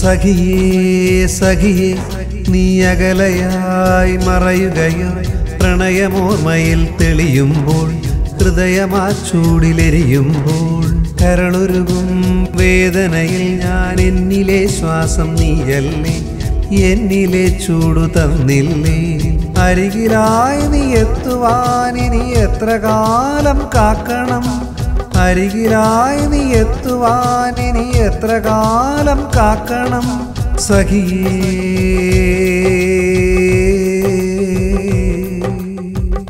സഖിയേ സഖിയേ നീ അകലയായി മറയുകയോ പ്രണയമോർമ്മയിൽ തെളിയുമ്പോൾ ഹൃദയമാ ചൂടിലെരിയുമ്പോൾ കരളുരുകും വേദനയിൽ ഞാൻ എന്നിലെ ശ്വാസം നീയല്ലേ എന്നിലെ ചൂടു തന്നില്ലേ അരികിലായി നീ എത്തുവാൻ ഇനി എത്ര കാലം കാക്കണം അരികിലായി നീ എത്തുവാൻ ഇനി എത്ര കാലം കാക്കണം സഖിയേ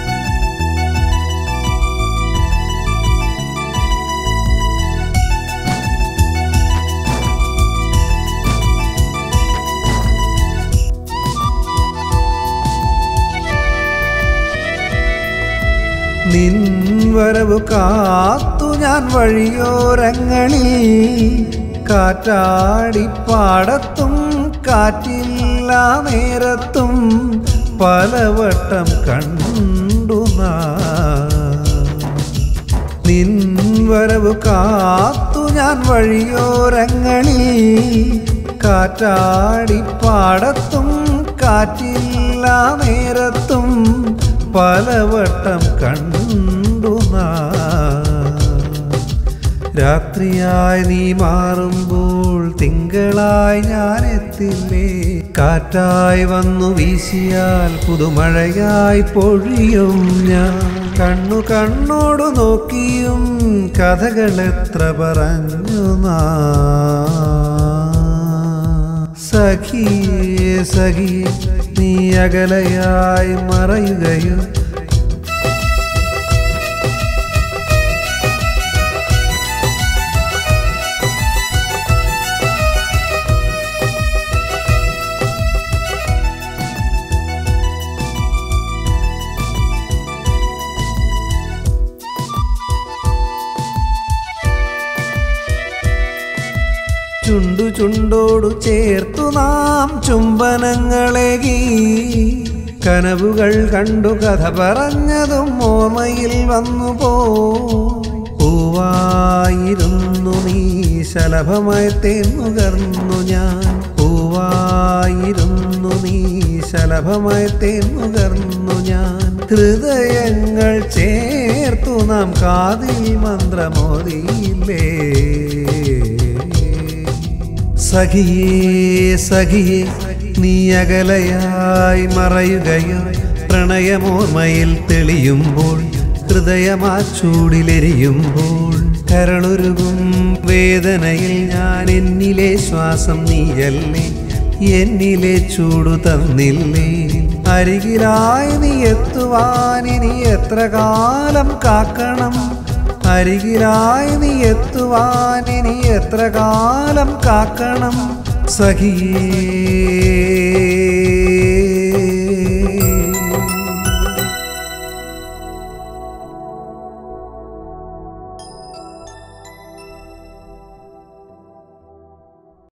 നിൻ വരവ് കാത്തു ഞാൻ വഴിയോരങ്ങളിൽ കാറ്റാടി പാടത്തും കാറ്റില്ല നേരത്തും പലവട്ടം കണ്ടു നാം. നിൻ വരവ് കാത്തു ഞാൻ വഴിയോരങ്ങളിൽ കാറ്റാടി പാടത്തും കാറ്റില്ല നേരത്തും പലവട്ടം കണ്ടു നാം. രാത്രിയായി നീ മാറുമ്പോൾ തിങ്കളായി ഞാൻ എത്തില്ലേ കാറ്റായി വന്നു വീശിയാൽ പുതുമഴയായി പൊഴിയും ഞാൻ കണ്ണു കണ്ണോട് നോക്കിയും കഥകൾ എത്ര പറഞ്ഞു നാ സഖിയേ സഖിയേ നീ അകലയായി മറയുകയോ ചുണ്ടു ചുണ്ടോടു ചേർത്തു നാം ചുംബനങ്ങളേകി കനവുകൾ കണ്ടു കഥ പറഞ്ഞതും ഓർമ്മയിൽ വന്നു പോ പൂവായിരുന്നു നീ ശലഭമായി തേന്നുകർന്നു ഞാൻ പൂവായിരുന്നു നീ ശലഭമായി തേന്നുകർന്നു ഞാൻ ഹൃദയങ്ങൾ ചേർത്തു നാം കാതിൽ മന്ത്രമോദിയില്ലേ സഖിയേ സഖിയേ നീ അകലയായി മറയുകയോ പ്രണയമോർമ്മയിൽ തെളിയുമ്പോൾ ഹൃദയമാ ചൂടിലെരിയുമ്പോൾ കരളുരുകും വേദനയിൽ ഞാൻ എന്നിലെ ശ്വാസം നീയല്ലേ എന്നിലെ ചൂടു തന്നില്ലേ അരികിലായി നീ എത്തുവാൻ ഇനി എത്ര കാലം കാക്കണം അരികിലായി നീ എത്തുവാൻ ഇനി എത്ര കാലം കാക്കണം സഖിയേ